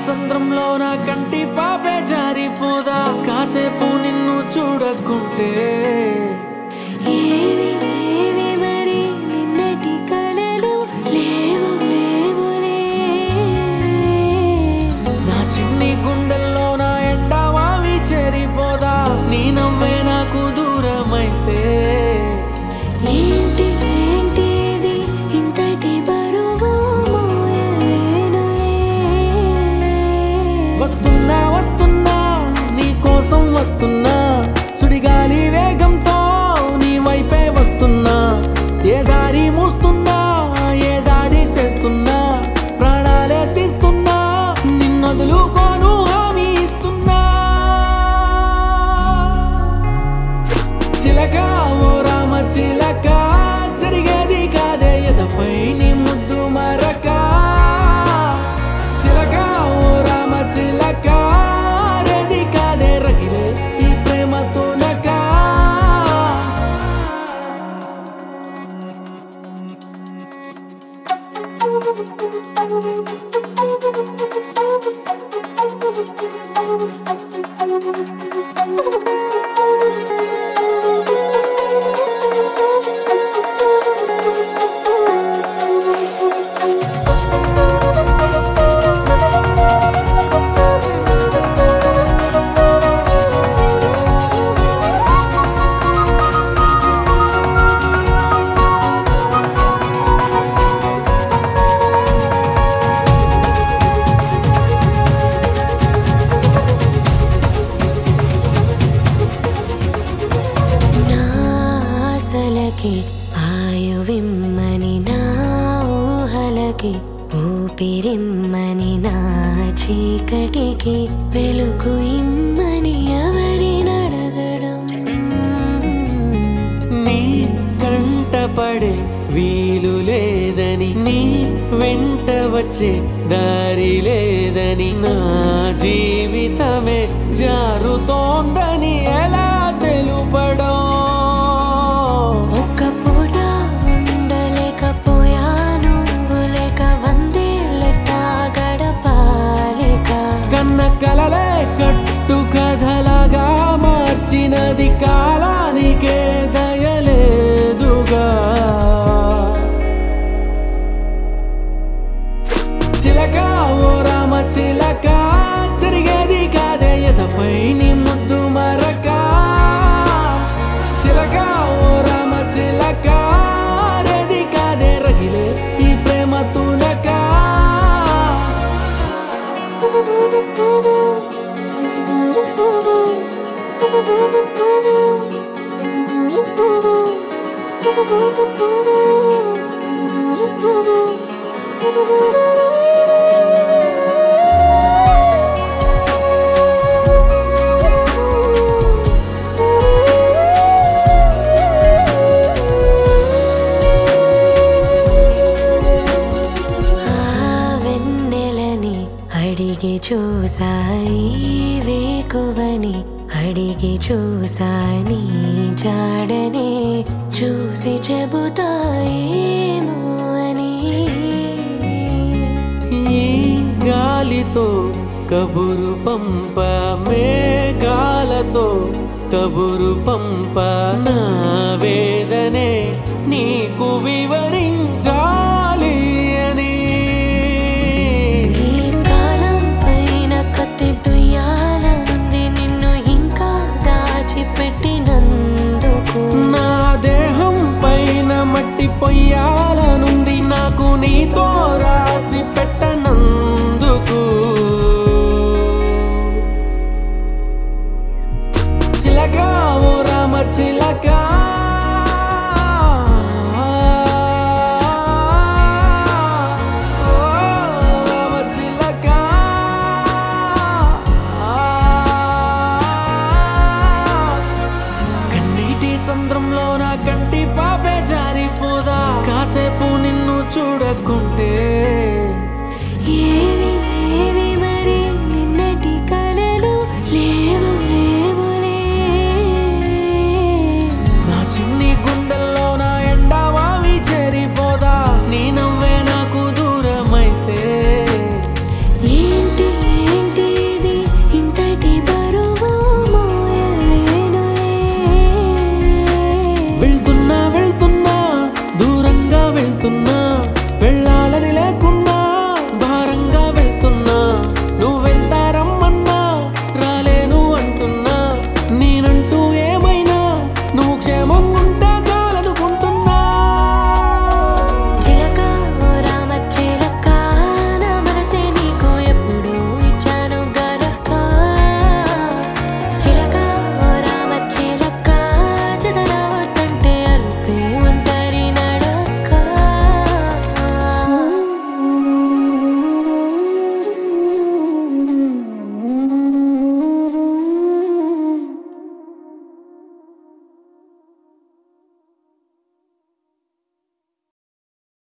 సంద్రంలో నా కంటి పాపే జారిపోదా కాసేపు నిన్ను చూడకుంటే ఏవి ఏవి మరి నిన్నటి కలలు లేవు లేవులే నా చిన్ని గుండెల్లో నా ఎండమావి చేరిపోదా నీ నవ్వే నాకు దూరమైతే ఏంటి ఏంటి ఇది ఇంతటి బరువు మోయలేనులే వస్తున్నా వస్తున్నా నీ కోసం వస్తున్నా సుడిగాలి వేగంతో నీ వైపే వస్తున్నా ఏ దారి మూస్తున్నా ఏ దాడి చేస్తున్నా ప్రాణాలే తీస్తున్నా నిన్నొదులుకోను హామీ ఇస్తున్నా చిలక ఓ రామ చిలక జరిగేది కాదే ఎదపై నీ ముద్దు మరక చిలక ఓ రామ చిలక రేది కాదే రగిలే ఈ ప్రేమ తునక నా ఆశలకి ఆయువిమ్మని నా ఊహలకి ఊపిరిమ్మని నా చీకటికి వెలుగు ఇమ్మని ఎవరినడగడం నీ కంట పడే వీలు లేదని నీ వెంట వచ్చే దారి లేదని నా జీవితమే జారుతోందని ఎలా తెలుపడం ఒక్క పూట ఉండలేకపోయాను లేక వందేళ్ళట గడపాలిక కన్న కలలే కట్టు కథలాగా మార్చినది కాలానికే దయలేదుగా చిలక ఓ రామ చిలక జరిగేది కాదే ఎదపై నీ ముద్దు మరక చిలక ఓ రామ చిలక రేది కాదే రగిలే ఈ ప్రేమ తునక ఆ వెన్నెలని అడిగి చూసాయి వేకువని అడిగి చూసాని జాడనే చూసి చెబుతాయేమో అని ఈ గాలితో కబురు పంప మేఘాలతో కబురు పంప నా వేదనే నీకు వివరించాలి అని ఈ కాలం పైన కత్తి దుయ్యాలంది నిన్ను ఇంకా దాచిపెట్టినందుకు నా దేహం పైన మట్టి పొయ్యాలనుంది నాకు నీతో రాసి పెట్టనందుకు చిలక ఓ రామ చిలక